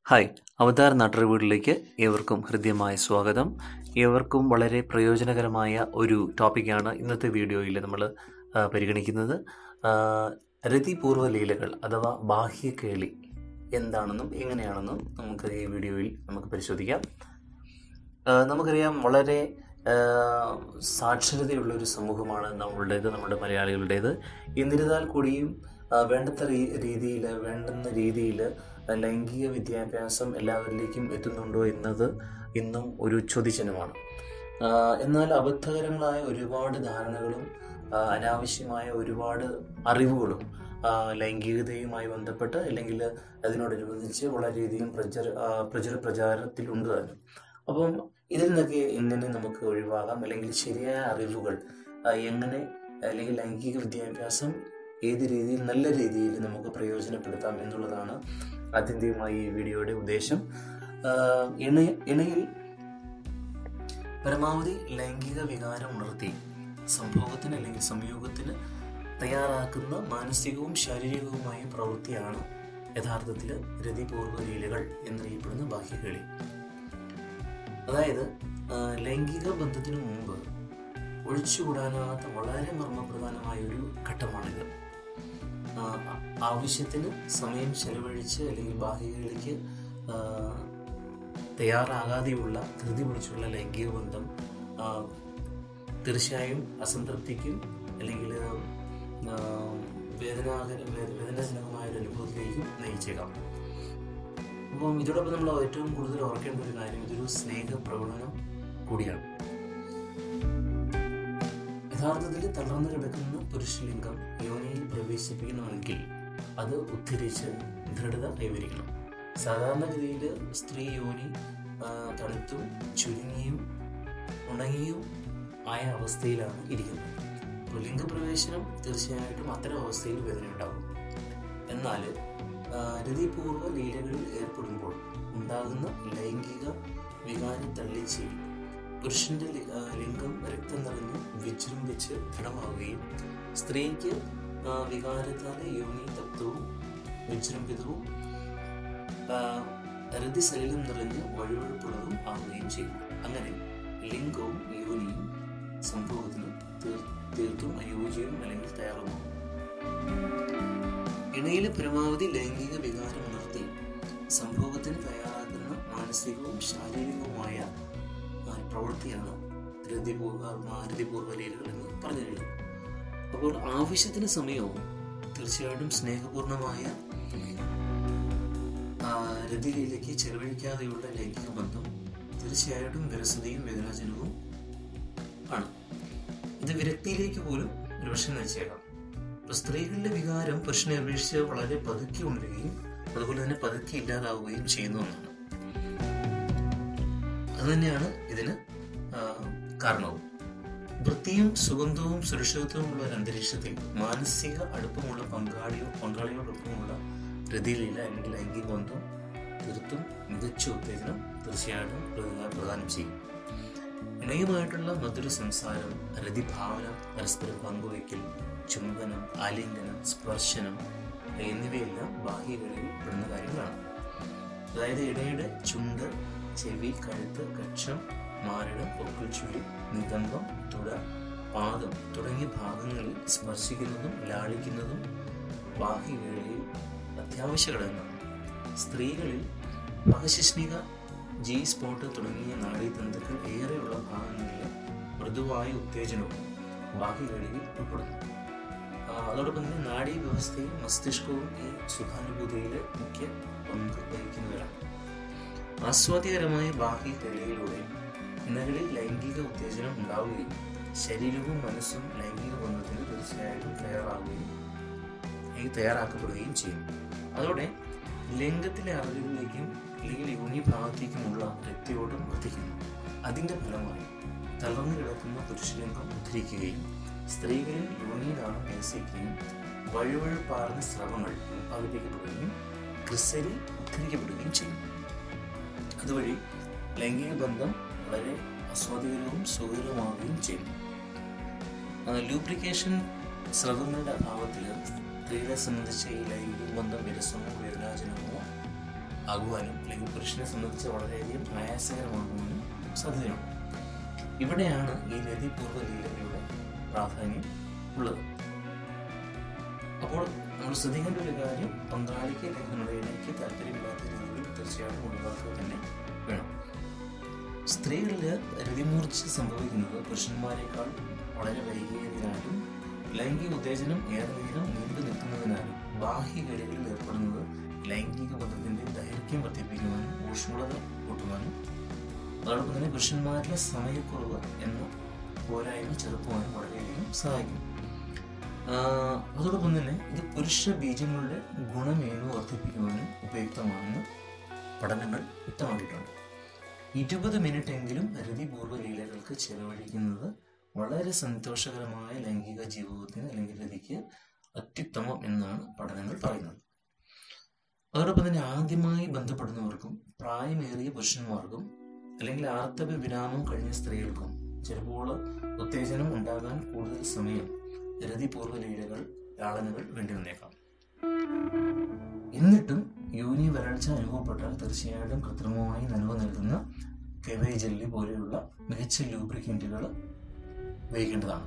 hi അവതാർ നാട്ടറിവുകളിലേക്ക് ഏവർക്കും ഹൃദ്യമായ സ്വാഗതം ഏവർക്കും വളരെ പ്രയോജനകരമായ ഒരു ടോപ്പിക്കാണ് ഇന്നത്തെ വീഡിയോയിൽ നമ്മൾ പരിഗണിക്കുന്നത് ആ, രതിപൂർവ്വ ലീലകൾ അഥവാ ബാഹ്യകേളി എന്താണെന്നും എങ്ങനെയാണെന്നും നമുക്ക് ഈ വീഡിയോയിൽ നമുക്ക് പരിശോധിക്കാം ആ, നമുക്കറിയാം വളരെ ആ, സാക്ഷരതയുള്ള ഒരു സമൂഹമാണ് നമ്മളുടേത് നമ്മുടെ മലയാളികളുടേത് എന്നിരുന്നാൽ കൂടിയും ആ, വേണ്ടത്ര രീതിയിൽ വേണ്ടുന്ന രീതിയിൽ ലൈംഗിക വിദ്യാഭ്യാസം എല്ലാവരിലേക്കും എത്തുന്നുണ്ടോ എന്നത് ഇന്നും ഒരു ചോദ്യചിഹ്നമാണ് ആ, എന്നാൽ അബദ്ധകരങ്ങളായ ഒരുപാട് ധാരണകളും ആ, അനാവശ്യമായ ഒരുപാട് അറിവുകളും ആ, ലൈംഗികതയുമായി ബന്ധപ്പെട്ട് അല്ലെങ്കിൽ അതിനോടനുബന്ധിച്ച് വളരെയധികം പ്രചര ആ, പ്രചര പ്രചാരത്തിലുണ്ട് താനും അപ്പം ഇതിൽ നിന്നൊക്കെ എങ്ങനെ നമുക്ക് ഒഴിവാകാം അല്ലെങ്കിൽ ശരിയായ അറിവുകൾ ആ, എങ്ങനെ അല്ലെങ്കിൽ ലൈംഗിക വിദ്യാഭ്യാസം ഏത് രീതിയിൽ നല്ല രീതിയിൽ നമുക്ക് പ്രയോജനപ്പെടുത്താം എന്നുള്ളതാണ് ആത്യന്തികമായി ഈ വീഡിയോയുടെ ഉദ്ദേശം ആ, ഇണ ഇണയിൽ പരമാവധി ലൈംഗിക വികാരം ഉണർത്തി സംഭോഗത്തിന് അല്ലെങ്കിൽ സംയോഗത്തിന് തയ്യാറാക്കുന്ന മാനസികവും ശാരീരികവുമായ പ്രവൃത്തിയാണ് യഥാർത്ഥത്തിൽ രതിപൂർവ്വ ലീലകൾ എന്നറിയപ്പെടുന്ന ബാഹ്യകളി അതായത് ആ, ലൈംഗിക ബന്ധത്തിനു മുമ്പ് ഒഴിച്ചുകൂടാനാകാത്ത വളരെ മർമ്മപ്രധാനമായ ഒരു ഘട്ടമാണിത് ആ, ആവശ്യത്തിന് സമയം ചെലവഴിച്ച് അല്ലെങ്കിൽ ബാഹ്യകളിലേക്ക് ആ, തയ്യാറാകാതെയുള്ള ധൃതി പിടിച്ചുള്ള ലൈംഗിക ബന്ധം ആ, തീർച്ചയായും അസംതൃപ്തിക്കും അല്ലെങ്കിൽ ആ, വേദനാകര വേ- വേദനാജനകമായ ഒരു അനുഭവത്തിലേക്കും നയിച്ചേക്കാം അപ്പം ഇതോടൊപ്പം നമ്മൾ ഏറ്റവും കൂടുതൽ ഓർക്കേണ്ട ഒരു കാര്യം ഇതൊരു സ്നേഹ പ്രകടനം കൂടിയാണ് യഥാർത്ഥത്തിൽ തളർന്നു കിടക്കുന്ന പുരുഷലിംഗം യോനിയിൽ പ്രവേശിപ്പിക്കണമെങ്കിൽ അത് ഉദ്ധരിച്ച് ദൃഢത കൈവരിക്കണം സാധാരണഗതിയിൽ സ്ത്രീ യോനി ആ, തണുത്തും ചുരുങ്ങിയും ഉണങ്ങിയും ആയ അവസ്ഥയിലാണ് ഇരിക്കുന്നത് അപ്പോൾ ലിംഗപ്രവേശനം തീർച്ചയായിട്ടും അത്തരം അവസ്ഥയിൽ വേദന ഉണ്ടാകും എന്നാൽ രതിപൂർവ്വ ലീലകളിൽ ഏർപ്പെടുമ്പോൾ ഉണ്ടാകുന്ന ലൈംഗിക വികാര തള്ളിച്ചയിൽ പുരുഷന്റെ ലി- ആ, ലിംഗം രക്തം നിറഞ്ഞ് വിജൃംഭിച്ച് ദൃഢമാവുകയും സ്ത്രീക്ക് ആ, വികാരത്താലെ യോനി തത്വവും വിജൃംഭിതവും ആ, രതിസലിലും നിറഞ്ഞ് വഴുവഴുപ്പുള്ളതും ആവുകയും ചെയ്യും അങ്ങനെ ലിംഗവും യോനിയും സംഭവത്തിന് തീർ- തീർത്തും അയോജ്യവും അല്ലെങ്കിൽ തയ്യാറുമാകും ഇണയിലെ പരമാവധി ലൈംഗിക വികാരം ഉണർത്തി സംഭോഗത്തിന് തയ്യാറാക്കുന്ന മാനസികവും ശാരീരികവുമായ ആ, പ്രവൃത്തിയാണ് രതിപൂർവ രതിപൂർവ്വ ലീലകൾ എന്ന് പറഞ്ഞു കഴിഞ്ഞു അപ്പോൾ ആവശ്യത്തിന് സമയവും തീർച്ചയായിട്ടും സ്നേഹപൂർണമായ ആ, രതിയിലേക്ക് ചെലവഴിക്കാതെയുള്ള ലൈംഗിക ബന്ധം തീർച്ചയായിട്ടും വിരസതയും വേദനാജനകവും ആണ് ഇത് വിരക്തിയിലേക്ക് പോലും ഒരുപക്ഷെ നയിച്ചേക്കാം ഇപ്പൊ സ്ത്രീകളുടെ വികാരം പുരുഷനെ അപേക്ഷിച്ച് വളരെ പതുക്കെ ഉണരുകയും അതുപോലെ തന്നെ പതുക്കെ ഇല്ലാതാവുകയും ചെയ്യുന്ന ഒന്നാണ് അതുതന്നെയാണ് ഇതിന് ആ, കാരണവും വൃത്തിയും സുഗന്ധവും സുരക്ഷിതത്വമുള്ള ഒരു അന്തരീക്ഷത്തിൽ മാനസിക അടുപ്പമുള്ള പങ്കാളിയോ പങ്കാളിയോടൊപ്പമുള്ള രതിയിലില്ല അല്ലെങ്കിൽ ലൈംഗിക ബന്ധം തീർത്തും മികച്ച ഉത്തേജനം തീർച്ചയായിട്ടും പ്രദാ- പ്രദാനം ചെയ്യും ഇണയുമായിട്ടുള്ള മധുര സംസാരം രതിഭാവന പരസ്പരം പങ്കുവയ്ക്കൽ ചുംബനം ആലിംഗനം സ്പർശനം എന്നിവയെല്ലാം ബാഹ്യകളിൽ പെടുന്ന കാര്യങ്ങളാണ് അതായത് ഇടയുടെ ചുണ്ട് ചെവി കഴുത്ത് കക്ഷം മാരടം പൊക്കിൾ ചുഴി നിതംബം തുട പാദം തുടങ്ങിയ ഭാഗങ്ങളിൽ സ്പർശിക്കുന്നതും ലാളിക്കുന്നതും ബാഹ്യവേളയിൽ അത്യാവശ്യ ഘടകങ്ങളാണ് സ്ത്രീകളിൽ അഹശിഷ്ണിക ജി സ്പോട്ട് തുടങ്ങിയ നാഡീതന്തുക്കൾ ഏറെയുള്ള ഭാഗങ്ങളിൽ മൃദുവായ ഉത്തേജനവും ബാഹ്യവേളയിൽ ഉൾപ്പെടുന്നു ആ, അതോടൊപ്പം തന്നെ നാഡീ വ്യവസ്ഥയും മസ്തിഷ്കവും ഈ സുഖാനുഭൂതിയിൽ മുഖ്യ പങ്ക് വഹിക്കുന്നവരാണ് ആസ്വാദ്യകരമായ ബാഹ്യ കളിയിലൂടെ ഇണകളിൽ ലൈംഗിക ഉത്തേജനം ഉണ്ടാവുകയും ശരീരവും മനസ്സും ലൈംഗിക ബന്ധത്തിന് തീർച്ചയായിട്ടും തയ്യാറാവുകയും അല്ലെങ്കിൽ തയ്യാറാക്കപ്പെടുകയും ചെയ്യും അതോടെ ലിംഗത്തിലെ അറിവുകളിലേക്കും അല്ലെങ്കിൽ യോനി ഭാഗത്തേക്കുമുള്ള രക്തയോട്ടം വർദ്ധിക്കുന്നു അതിന്റെ ഫലമായി തളർന്നു കിടക്കുന്ന പുരുഷലിംഗം ഉദ്ധരിക്കുകയും സ്ത്രീകളിൽ യോനിയിലാണ് നിരസിക്കുകയും വഴുവഴുപ്പാർന്ന സ്രവങ്ങൾ ഉത്പാദിപ്പിക്കപ്പെടുകയും ക്രിസരി ഉദ്ധരിക്കപ്പെടുകയും ചെയ്യും അതുവഴി ലൈംഗിക ബന്ധം വളരെ ആസ്വാദികരവും സുഖകരമാവുകയും ചെയ്യും ലൂബ്രിക്കേഷൻ സ്രവങ്ങളുടെ അഭാവത്തിൽ സ്ത്രീകളെ സംബന്ധിച്ച് ഈ ലൈംഗിക ബന്ധം വിരസമോ വേദനാജനകമോ ആകുവാനും അല്ലെങ്കിൽ പുരുഷനെ സംബന്ധിച്ച് വളരെയധികം ആയാസകരമാകുവാനും സാധ്യതയുണ്ട് ഇവിടെയാണ് ഈ രതിപൂർവ്വ ലീലകളുടെ പ്രാധാന്യം ഉള്ളത് അപ്പോൾ നമ്മൾ ശ്രദ്ധിക്കേണ്ട ഒരു കാര്യം പങ്കാളിക്ക് അല്ലെങ്കിൽ നമ്മുടെ ഇണയ്ക്ക് താല്പര്യമില്ലാത്ത രീതിയിൽ തീർച്ചയായിട്ടും ഒഴിവാക്കുക തന്നെ വേണം സ്ത്രീകളിൽ രതിമൂർച്ച സംഭവിക്കുന്നത് പുരുഷന്മാരെക്കാൾ വളരെ വൈകിയതിനാലും ലൈംഗിക ഉത്തേജനം ഏറെ നേരം നീണ്ടു നിൽക്കുന്നതിനാലും ബാഹ്യകേടുകളിൽ ഏർപ്പെടുന്നത് ലൈംഗിക ബന്ധത്തിന്റെ ദൈർഘ്യം വർദ്ധിപ്പിക്കുവാനും ഊഷ്മളത കൂട്ടുവാനും അതോടൊപ്പം തന്നെ പുരുഷന്മാരിലെ സമയക്കുറവ് എന്ന പോരായ്മ ചെറുക്കുവാനും വളരെയധികം സഹായിക്കും ആഹ് അതോടൊപ്പം തന്നെ ഇത് പുരുഷ ബീജങ്ങളുടെ ഗുണമേന്മ വർദ്ധിപ്പിക്കുവാനും ഉപയുക്തമാണെന്ന് പഠനങ്ങൾ വ്യക്തമാക്കിയിട്ടുണ്ട് ഇരുപത് മിനിറ്റ് എങ്കിലും രതിപൂർവ്വ ലീലകൾക്ക് ചെലവഴിക്കുന്നത് വളരെ സന്തോഷകരമായ ലൈംഗിക ജീവിതത്തിന് അല്ലെങ്കിൽ രതിക്ക് അത്യുത്തമം എന്നാണ് പഠനങ്ങൾ പറയുന്നത് അതോടൊപ്പം തന്നെ ആദ്യമായി ബന്ധപ്പെടുന്നവർക്കും പ്രായമേറിയ പുരുഷന്മാർക്കും അല്ലെങ്കിൽ ആർത്തവ വിരാമം കഴിഞ്ഞ സ്ത്രീകൾക്കും ചിലപ്പോൾ ഉത്തേജനം ഉണ്ടാകാൻ കൂടുതൽ സമയം രതിപൂർവ്വ ലീലകൾ ലാളനകൾ വേണ്ടി വന്നേക്കാം എന്നിട്ടും യോനി വരൾച്ച അനുഭവപ്പെട്ടാൽ തീർച്ചയായിട്ടും കൃത്രിമമായി നനവ് നൽകുന്ന കെവൈ ജെല്ലി പോലെയുള്ള മികച്ച ലൂബ്രിക്കൻറ്റുകൾ ഉപയോഗിക്കേണ്ടതാണ്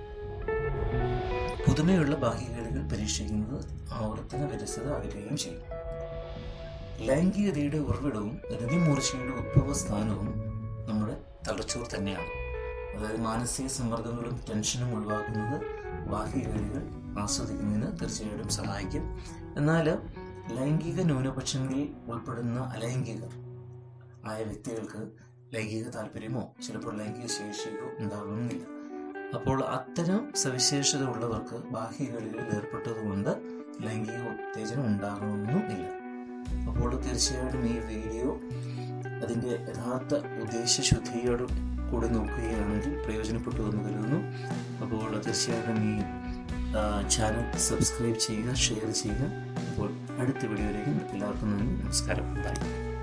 പുതുമയുള്ള ബാഹ്യകേടുകൾ പരീക്ഷിക്കുന്നത് ആവർത്തന വിരസത അകറ്റുകയും ചെയ്യും ലൈംഗികതയുടെ ഉറവിടവും രതിമൂർച്ചയുടെ ഉദ്ഭവ സ്ഥാനവും നമ്മുടെ തലച്ചോർ തന്നെയാണ് അതായത് മാനസിക സമ്മർദ്ദങ്ങളും ടെൻഷനും ഒഴിവാക്കുന്നത് ബാഹ്യകേടുകൾ ആസ്വദിക്കുന്നതിന് തീർച്ചയായിട്ടും സഹായിക്കും എന്നാൽ ലൈംഗിക ന്യൂനപക്ഷങ്ങളിൽ ഉൾപ്പെടുന്ന അലൈംഗികർ ആയ വ്യക്തികൾക്ക് ലൈംഗിക താല്പര്യമോ ചിലപ്പോൾ ലൈംഗിക ശേഷിയോ ഉണ്ടാകണമെന്നില്ല അപ്പോൾ അത്തരം സവിശേഷത ഉള്ളവർക്ക് ബാഹ്യകളികളിൽ ഏർപ്പെട്ടതുകൊണ്ട് ലൈംഗിക ഉത്തേജനം ഉണ്ടാകണമെന്നും ഇല്ല അപ്പോൾ തീർച്ചയായിട്ടും ഈ വീഡിയോ അതിൻ്റെ യഥാർത്ഥ ഉദ്ദേശശുദ്ധിയോട് കൂടി നോക്കുകയാണെങ്കിൽ പ്രയോജനപ്പെട്ടു എന്ന് കരുതുന്നു അപ്പോൾ തീർച്ചയായിട്ടും ഈ ചാനൽ സബ്സ്ക്രൈബ് ചെയ്യുക ഷെയർ ചെയ്യുക അപ്പോൾ അടുത്ത വീഡിയോയിലേക്ക് എല്ലാവർക്കും നന്ദി നമസ്കാരം ബൈ